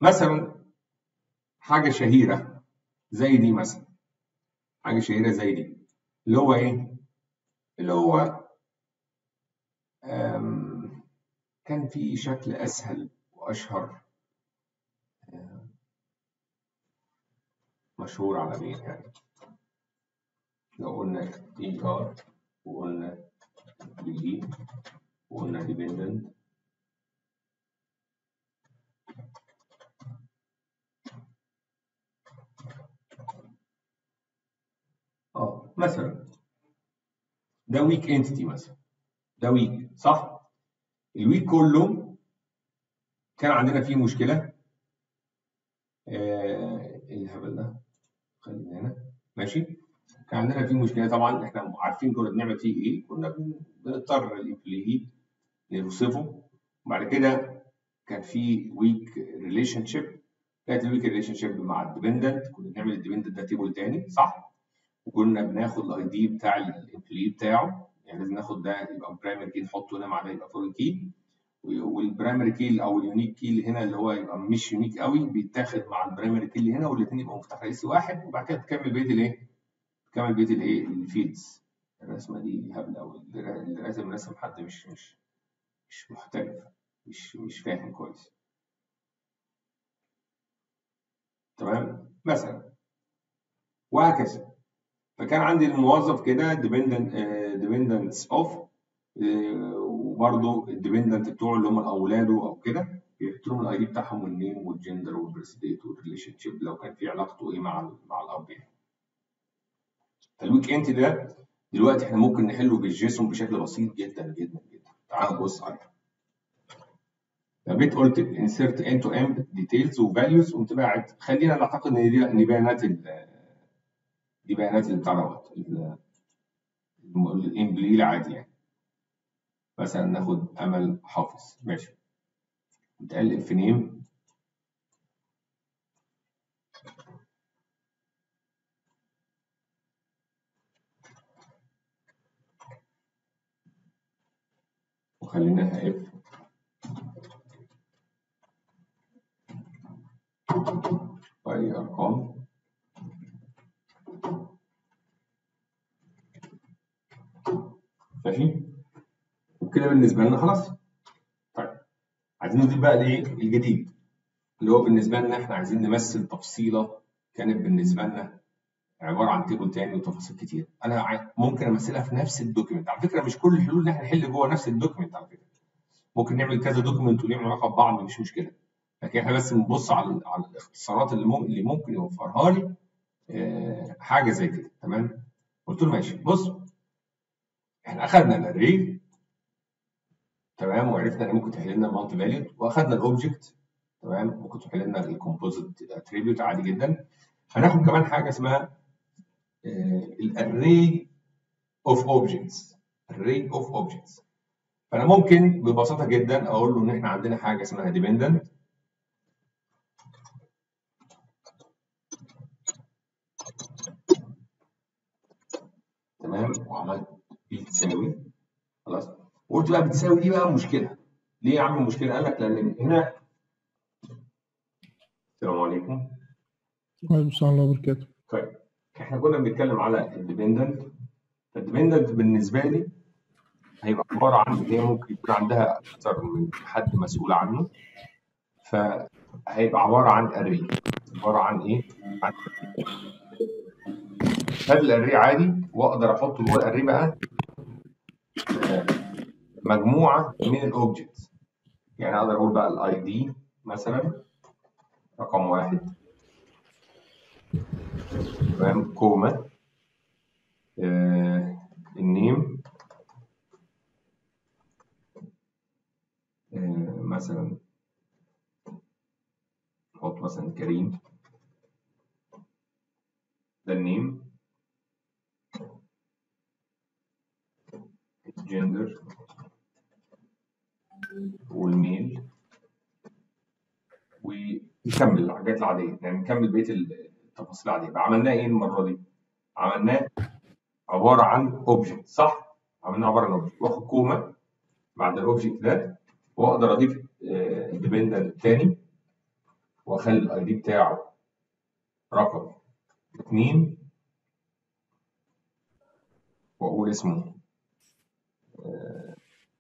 مثلا حاجه شهيره زي دي مثلا حاجه شهيره زي دي اللي هو ايه اللي هو آم، كان في شكل اسهل واشهر آم، مشهور عالميا يعني لو قلنا اي ار وقلنا دي وقلنا ديبندنت اه مثلا ده ويك انتيتي مثلا ده ويك صح الويك كله كان عندنا فيه مشكله آه ايه الهبل ده خلينا هنا ماشي كان عندنا فيه مشكله طبعا احنا عارفين كنا بنعمل فيه ايه كنا بن- بنضطر الامبلوي نوصفه وبعد كده كان في ويك ريليشن شيب كانت الويك ريليشن شيب مع الديبندنت كنا بنعمل الديبندنت ده تيبل تاني صح وكنا بناخد الاي دي بتاع الامبلوي بتاعه يعني لازم ناخد ده يبقى برايمري كي نحطه هنا مع ده يبقى فورين كي والبرايمري كي او اليونيك كي اللي هنا اللي هو يبقى مش يونيك قوي بيتاخد مع البرايمري كي اللي هنا والاثنين يبقوا مفتاح رئيسي واحد وبعد كده تكمل بقيه الايه؟ تكمل بقيه الايه؟ الفيلدز الرسمه دي هبله قوي اللي راسم رسم حد مش مش مش محترف مش مش فاهم كويس تمام مثلا وهكذا فكان عندي الموظف كده ديبندنت ديبندنتس اوف وبرضه الديبندنت بتوعه اللي هم اولاده او كده بيحط لهم الاي دي بتاعهم والنيم والجندر والبريس ديت والريليشن شيب لو كان في علاقته ايه مع ال- مع الاب يعني فالويك انت ده دلوقتي احنا ممكن نحله بالجيسون بشكل بسيط جدا جدا جدا تعال نبص عليه فبيت قلت insert end to end details وفاليوز وقمت باعت خلينا نعتقد ان دي ان بيانات ال- دي بيانات اللي بتاع دوت ال- الامبلي العادي يعني مثلا ناخد امل حافظ ماشي نتقلب في نيم وخليناها اف واي ارقام ماشي وكده بالنسبه لنا خلاص طيب عايزين نضيف بقى الايه الجديد اللي هو بالنسبه لنا احنا عايزين نمثل تفصيله كانت بالنسبه لنا عباره عن تيبل تاني وتفاصيل كتير انا عاي- ممكن امثلها في نفس الدوكيمنت على فكره مش كل الحلول ان احنا نحل جوه نفس الدوكيمنت على فكره ممكن نعمل كذا دوكيمنت وليهم علاقه ببعض مش مشكله لكن احنا بس بنبص على على الاختصارات اللي ممكن اللي ممكن يوفرها لي آه، حاجه زي كده تمام قلت له ماشي بص احنا اخذنا الاري تمام وعرفنا ان ممكن تحل لنا المالتي فاليو واخذنا الاوبجكت تمام ممكن تحل لنا الكومبوزيت اتريبيوت عادي جدا هناخد كمان حاجه اسمها الاري اوف اوبجكتس array اوف اوبجكتس فانا ممكن ببساطه جدا اقول له ان احنا عندنا حاجه اسمها dependent تمام وعملت بتساوي خلاص وقلت بقى بتساوي دي بقى مشكله ليه يا عم مشكله قال لك لان هنا السلام عليكم وعليكم السلام ورحمة الله وبركاته طيب احنا كنا بنتكلم على الديبندنت فالديبندنت بالنسبه لي هيبقى عباره عن ان هي ممكن يكون عندها اكثر من حد مسؤول عنه فهيبقى عباره عن اري عباره عن ايه؟ عن هذا الاري عادي واقدر احط جوه الاري بقى آه، مجموعه من الاوبجكتس يعني اقدر اقول بقى الاي دي مثلا رقم واحد تمام كوما آه النيم آه مثلا نحط مثلا كريم ده النيم الجندر والميل ونكمل الحاجات العادية يعني نكمل بقية التفاصيل العادية يبقى عملناه ايه المرة دي؟ عملناه عبارة عن اوبجكت صح؟ عملناه عبارة عن اوبجكت واخد كوما بعد الاوبجكت ده واقدر اضيف ديبندنت تاني واخلي الاي دي بتاعه رقم اتنين واقول اسمه آه،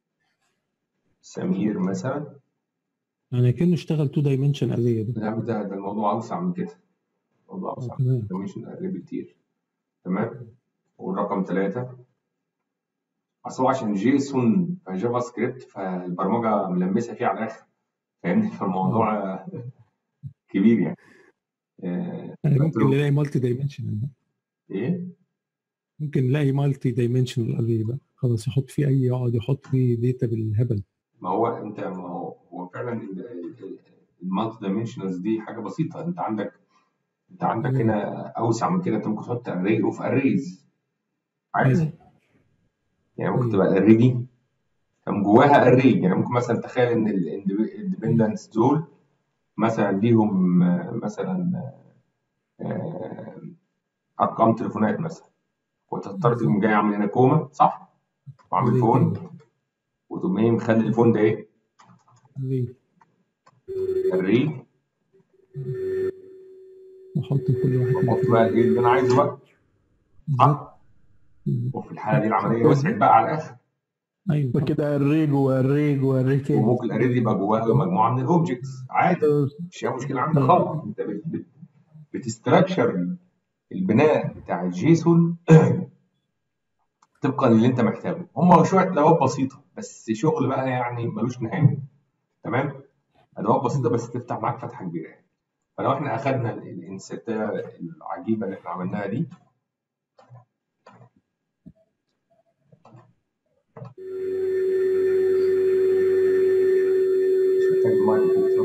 سمير مثلا يعني كأنه اشتغل تو دايمنشن اري ده لا ده ده الموضوع اوسع من كده الموضوع اه اوسع تمام دايمنشن اري بكتير تمام والرقم ثلاثة اصل هو عشان جيسون جافا سكريبت فالبرمجه ملمسه فيه على الاخر فاهمني اه فالموضوع آه، كبير يعني آه، يعني قلت ممكن له نلاقي مالتي دايمنشنال ايه ممكن نلاقي مالتي دايمنشنال اري بقى خلاص يحط فيه اي يقعد يحط فيه داتا بالهبل ما هو انت ما هو هو فعلا المالتي دايمنشنالز دي حاجه بسيطه انت عندك انت عندك تمام هنا اوسع من كده انت ممكن تحط اري اوف اريز عادي ايوه يعني ممكن ايوه تبقى الاري دي كان جواها اري يعني ممكن مثلا تخيل ان الاندبندنس دول مثلا ليهم آه، مثلا آه، ارقام تليفونات مثلا وتضطر تقوم بالظبط جاي عامل هنا كوما صح؟ وعامل اري فون تاني وتقوم ايه مخلي الفون ده ايه؟ اري الري واحط لكل واحد واحط مكان بقى الايه اللي انا عايزه بقى بالظبط صح؟ بالظبط. وفي الحاله دي العمليه وسعت بقى على الاخر ايوه طبعا وكده الريج والريج والريج تاني وممكن الاري دي يبقى جواها مجموعه من الاوبجكتس عادي مش فيها مشكله عندك مم. خالص انت بت- بت- بتستراكشر البناء بتاع الجيسون طبقا للي انت محتاجه هم شويه ادوات بسيطه بس شغل بقى يعني ملوش نهايه تمام ادوات بسيطه بس تفتح معاك فتحه كبيره يعني فلو احنا اخذنا ال- الانسرتيه العجيبه اللي احنا عملناها دي مش محتاج المايك صح؟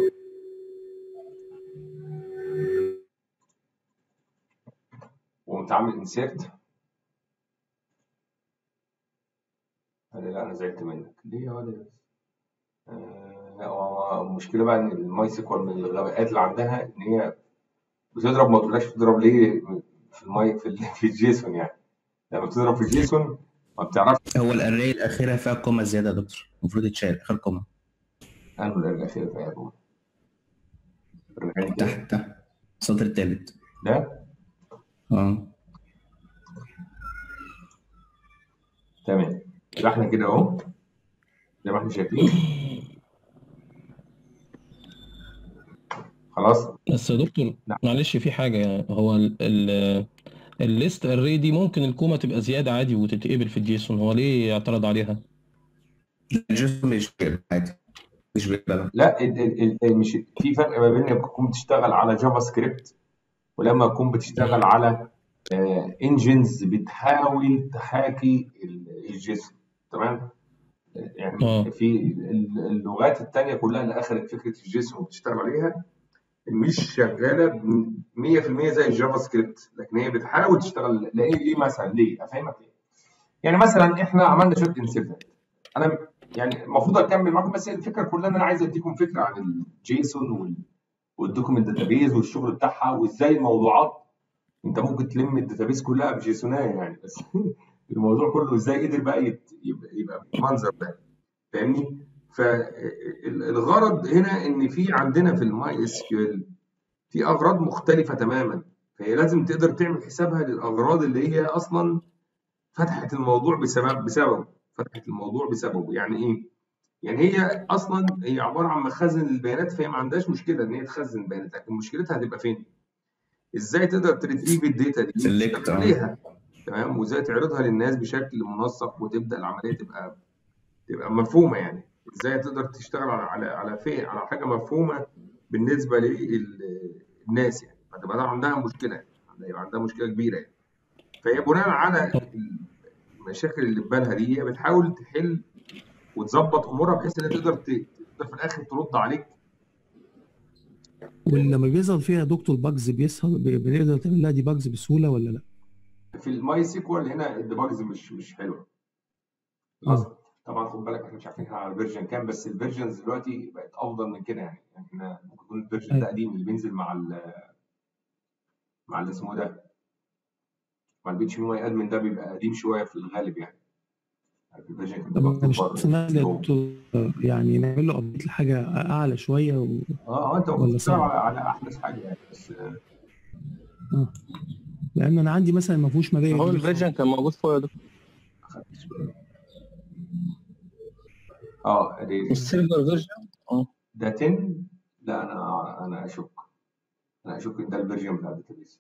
وقمت عامل انسيرت قال لي لا انا زعلت منك ليه يا ولد آه، لا هو المشكله بقى ان الماي سيكوال من الغباءات اللي عندها ان هي بتضرب ما تقولهاش تضرب ليه في الماي في, ال- في الجيسون يعني لما بتضرب في الجيسون ما بتعرفش هو الاري الاخيره فيها كومه زياده يا دكتور المفروض يتشال اخر كومه انه الاخير في ايه الرجعين كده تحت تحت السطر الثالث ده اه تمام يبقى احنا كده اهو زي ما احنا شايفين خلاص بس يا دكتور نعم معلش في حاجة يعني هو ال ال الليست اري دي ممكن الكومة تبقى زيادة عادي وتتقبل في الجيسون هو ليه اعترض عليها؟ الجيسون مش بيقبل عادي مش بيقبلها لا ال ال ال ال- مش في فرق ما بين انك تكون بتشتغل على جافا سكريبت ولما تكون بتشتغل على انجنز بتحاول تحاكي ال- الجسم تمام يعني اه في ال- اللغات التانية كلها اللي اخذت فكره الجسم وبتشتغل عليها مش شغاله ب 100% زي الجافا سكريبت لكن هي بتحاول تشتغل ليه ليه مثلا ليه افهمك ليه يعني مثلا احنا عملنا شويه انسيرتات انا يعني المفروض اكمل معاكم بس الفكره كلها ان انا عايز اديكم فكره عن الجيسون وال والدوكيمنت داتابيز والشغل بتاعها وازاي الموضوعات انت ممكن تلم الداتابيز كلها بجيسونايه يعني بس الموضوع كله ازاي قدر بقى يت- يبقى, يبقى بالمنظر ده فاهمني؟ فالغرض هنا ان في عندنا في الماي اس كيو ال في اغراض مختلفه تماما فهي لازم تقدر تعمل حسابها للاغراض اللي هي اصلا فتحت الموضوع بسبب بسببه فتحت الموضوع بسببه يعني ايه؟ يعني هي اصلا هي عباره عن مخازن للبيانات فهي ما عندهاش مشكله ان هي تخزن بيانات لكن مشكلتها هتبقى فين؟ ازاي تقدر تريتريف الداتا دي سيلكت وتشتغل اه عليها تمام وازاي تعرضها للناس بشكل منسق وتبدا العمليه تبقى تبقى مفهومه يعني ازاي تقدر تشتغل على على على في على حاجه مفهومه بالنسبه للناس يعني فتبقى ده عندها مشكله يعني يبقى عندها مشكله كبيره يعني فهي بناء على طب المشاكل اللي في بالها دي هي بتحاول تحل وتظبط امورها بحيث ان هي تقدر ت- تقدر في الاخر ترد عليك ولما بيظهر فيها دكتور باجز بيظهر ب- بنقدر تعمل لها دي باجز بسهوله ولا لا؟ في الماي سيكوال هنا الديباجز مش مش حلوه خلاص اه طبعا خد بالك احنا مش عارفين احنا على الفيرجن كام بس الفيرجنز دلوقتي بقت افضل من كده يعني يعني احنا ممكن يكون الفيرجن ده ايوه قديم اللي بينزل مع ال مع اللي اسمه ده مع البي اتش بي ماي ادمن ده بيبقى قديم شويه في الغالب يعني الفيرجن كان طب بيبقى انا مش مكتوب حاسس ان بره انا مش جوه دكتور يعني نعمل له ابديت لحاجه اعلى شويه و... اه اه انت المفروض ولا تشتغل صعب على على احدث حاجه يعني بس آه، آه. لان انا عندي مثلا ما فيهوش مزايا هو دي الفيرجن خالص كان موجود فوق يا دكتور خدت شوية. اه ادي السيلفر فيرجن اه ده 10 لا انا انا اشك انا اشك ان ده الفيرجن بتاع الداتابيس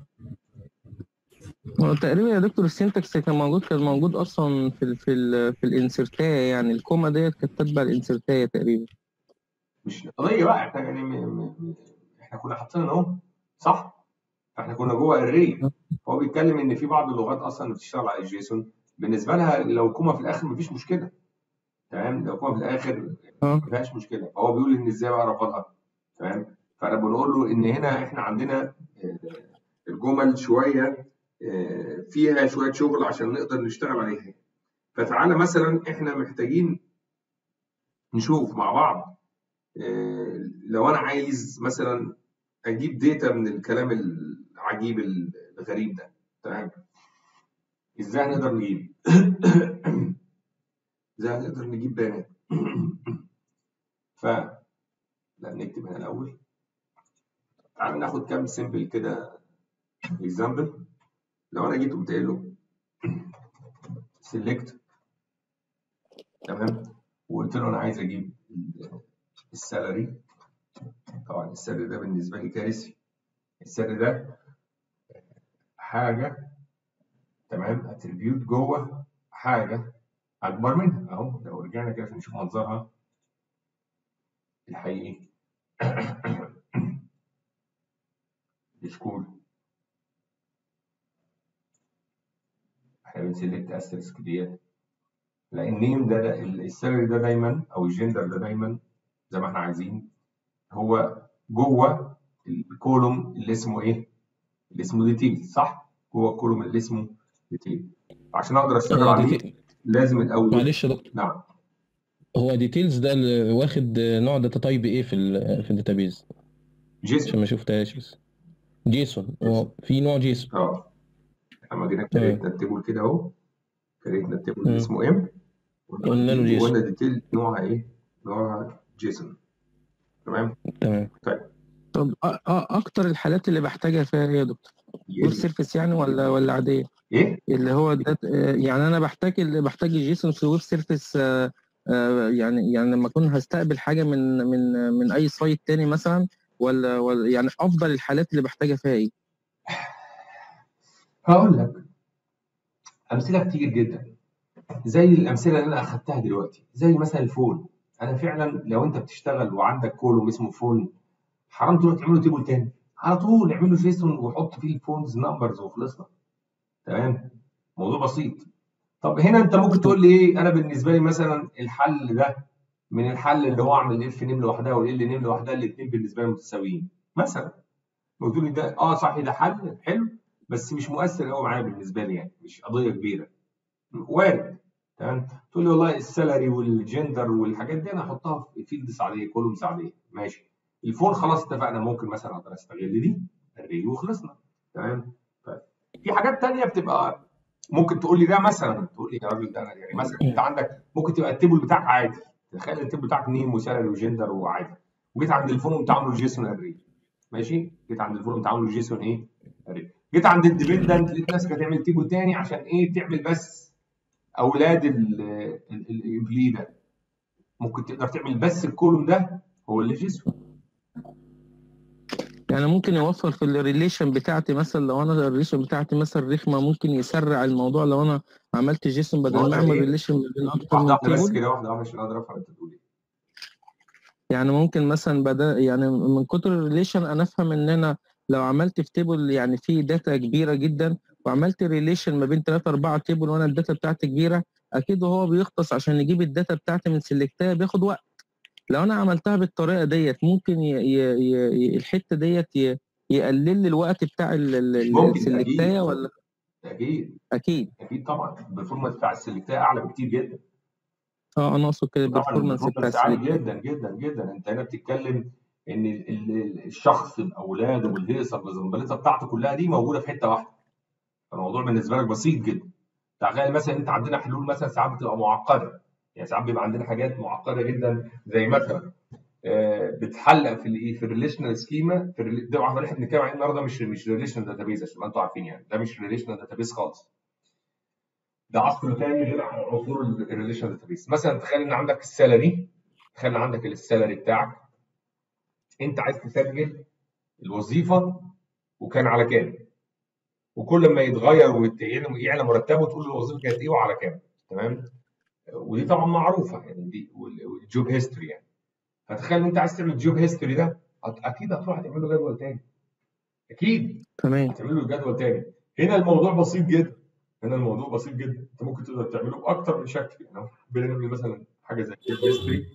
هو تقريبا يا دكتور السينتاكس كان موجود كان موجود اصلا في ال في ال في الانسرتايه يعني الكوما ديت كانت تتبع الانسرتايه تقريبا مش قضيه بقى احنا يعني م... م... م... احنا كنا حاطين اهو صح احنا كنا جوه الري هو بيتكلم ان في بعض اللغات اصلا بتشتغل على الجيسون بالنسبه لها لو كوما في الاخر مفيش مشكله تمام لو كوما في الاخر اه ما فيهاش مشكله فهو بيقول ان ازاي بقى رفضها تمام فانا بنقول له ان هنا احنا عندنا آه، الجمل شويه آه، فيها شويه شغل عشان نقدر نشتغل عليها فتعالى مثلا احنا محتاجين نشوف مع بعض آه، لو انا عايز مثلا اجيب داتا من الكلام العجيب الغريب ده تمام ازاي هنقدر نجيب ازاي هنقدر نجيب بيانات ف لا نكتب هنا الاول تعال ناخد كام سيمبل كده اكزامبل لو انا جيت قمت قايل له سيلكت تمام وقلت له انا عايز اجيب السالري طبعا السر ده بالنسبه لي كارثي السر ده حاجه تمام اتريبيوت جوه حاجه اكبر منها اهو لو رجعنا كده عشان نشوف منظرها الحقيقي سكول احنا بنسلكت استرسك ديت لا النيم ده, ده السالري ده دايما او الجندر ده دايما زي ما احنا عايزين هو جوه الكولوم اللي اسمه ايه؟ اللي اسمه ديتيل صح؟ جوه الكولوم اللي اسمه ديتيل عشان اقدر اشتغل هو عليه ديتيل لازم الاول معلش يا دكتور نعم هو ديتيلز ده اللي واخد نوع داتا تايب ايه في ال في الداتابيز عشان جيسون ما شفتهاش بس جيسون هو في نوع جيسون اه لما جينا تمام كريتنا التيبل كده اهو كريتنا التيبل اللي مم. اسمه ام قلنا له جيسون وقلنا ديتيل نوعها ايه؟ نوعها جيسون تمام؟ تمام طيب طب أ- أ- اكتر الحالات اللي بحتاجها فيها ايه يا دكتور ويب يقل سيرفيس يعني ولا ولا عاديه ايه؟ اللي هو ده يعني انا بحتاج اللي بحتاج الجيسون في ويب سيرفيس آه، آه، يعني يعني لما اكون هستقبل حاجه من من من اي سايت تاني مثلا ولا ولا يعني افضل الحالات اللي بحتاجها فيها ايه هقول لك امثله كتير جدا زي الامثله اللي انا اخدتها دلوقتي زي مثلا الفون انا فعلا لو انت بتشتغل وعندك كولوم اسمه فون حرام تروح تعمله تيبل تاني على طول اعمله جيسون وحط فيه الفونز نمبرز وخلصنا تمام موضوع بسيط طب هنا انت ممكن تقول لي ايه انا بالنسبه لي مثلا الحل ده من الحل اللي هو اعمل الاف نيم لوحدها والال نيم لوحدها الاثنين بالنسبه لي متساويين مثلا قلت لي ده اه صح ده حل حلو بس مش مؤثر قوي معايا بالنسبه لي يعني مش قضيه كبيره وارد تمام تقول لي والله السالري والجندر والحاجات دي انا احطها في فيلدز عاديه كولومز عاديه ماشي الفون خلاص اتفقنا ممكن مثلا اقدر استغل دي الري وخلصنا تمام طيب في حاجات تانية بتبقى ممكن تقول لي ده مثلا تقول لي يا راجل ده أنا- يعني مثلا انت عندك ممكن تبقى التيبل بتاعك عادي تخيل التيبل بتاعك نيم وسالري وجندر وعادي وجيت عند الفون وانت عامله جيسون اري ماشي جيت عند الفون وانت عامله جيسون ايه اري جيت عند الديبندنت لقيت ناس كانت تعمل تيبل تاني عشان ايه تعمل بس اولاد الامبلي ده ممكن تقدر تعمل بس الكولوم ده هو اللي جيسون يعني ممكن يوفر في الريليشن بتاعتي مثلا لو انا الريليشن بتاعتي مثلا رخمه ممكن يسرع الموضوع لو انا عملت جيسون بدل واضح ما اعمل ايه ريليشن بين اكتر واحده من واحده بس تيبل كده واحده واحده عشان اقدر افهم انت بتقول ايه يعني ممكن مثلا بدل يعني من كتر الريليشن انا افهم ان انا لو عملت في تيبل يعني فيه داتا كبيره جدا وعملت ريليشن ما بين 3 4 تيبل وانا الداتا بتاعتي كبيره اكيد هو بيختص عشان يجيب الداتا بتاعتي من سلكتها بياخد وقت لو انا عملتها بالطريقه ديت ممكن ي... ي... ي... الحته ديت ي... يقلل لي الوقت بتاع ال- ال- ممكن اكيد السلكتايه ولا اكيد اكيد اكيد طبعا البرفورمانس بتاع السلكتايه اعلى بكتير جدا اه انا اقصد كده طبعا البرفورمانس بتاع البرفورمانس عالي السلكتايه جدا جدا جدا انت هنا بتتكلم ان ال- ال- الشخص باولاده بالهيصه بالزنبليطه بتاعته كلها دي موجوده في حته واحده فالموضوع بالنسبه لك بسيط جدا تخيل مثلا انت عندنا حلول مثلا ساعات بتبقى معقده يعني ساعات بيبقى عندنا حاجات معقده جدا زي مثلا آه، بتحلق في الايه في الريليشنال سكيما في الريل- ده اللي احنا بنتكلم عليه النهارده مش مش ريليشنال داتابيز عشان تبقى انتوا عارفين يعني ده مش ريليشنال داتابيز خالص ده عصر تاني غير عصور الريليشنال داتابيز مثلا تخيل ان عندك السالري تخيل ان عندك السالري بتاعك انت عايز تسجل الوظيفه وكان على كام وكل ما يتغير ويعلى يعلى مرتبه تقول له الوظيفه كانت ايه وعلى كام تمام ودي طبعا معروفه يعني دي والجوب هيستوري يعني فتخيل ان انت عايز تعمل جوب هيستوري ده هت- اكيد هتروح تعمل له جدول تاني اكيد تمام هتعمل له جدول تاني هنا الموضوع بسيط جدا هنا الموضوع بسيط جدا انت ممكن تقدر تعمله باكتر من شكل يعني لو حبينا نعمل مثلا حاجه زي جوب هيستوري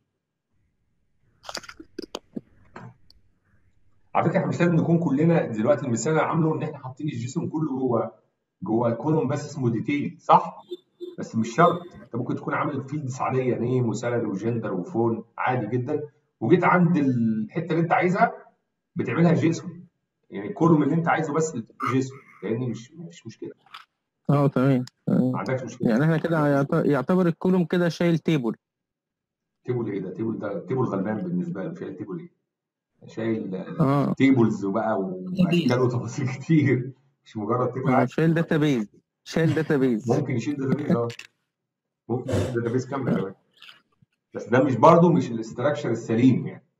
على فكره احنا مش لازم نكون كلنا دلوقتي المثال اللي عامله ان احنا حاطين الجيسون كله جوه جوه كولوم بس اسمه ديتيل صح؟ بس مش شرط انت ممكن تكون عامل فيلدز عاديه نيم وسالري وجندر وفون عادي جدا وجيت عند الحته اللي انت عايزها بتعملها جيسون يعني الكولوم اللي انت عايزه بس اللي بتعمله جيسون لان مش مش مشكله اه تمام تمام. ما عندكش مشكله يعني احنا كده يعت- يعتبر الكولوم كده شايل تيبل تيبل ايه ده؟ تيبل ده تيبل غلبان بالنسبه له شايل تيبل ايه؟ شايل اه تيبلز وبقى واشكال وتفاصيل كتير مش مجرد تيبل اه عادي شايل داتابيز شايل داتابيز ممكن يشيل داتابيز اه ممكن يشيل داتابيز كامله كمان بس ده مش برضه مش الاستراكشر السليم يعني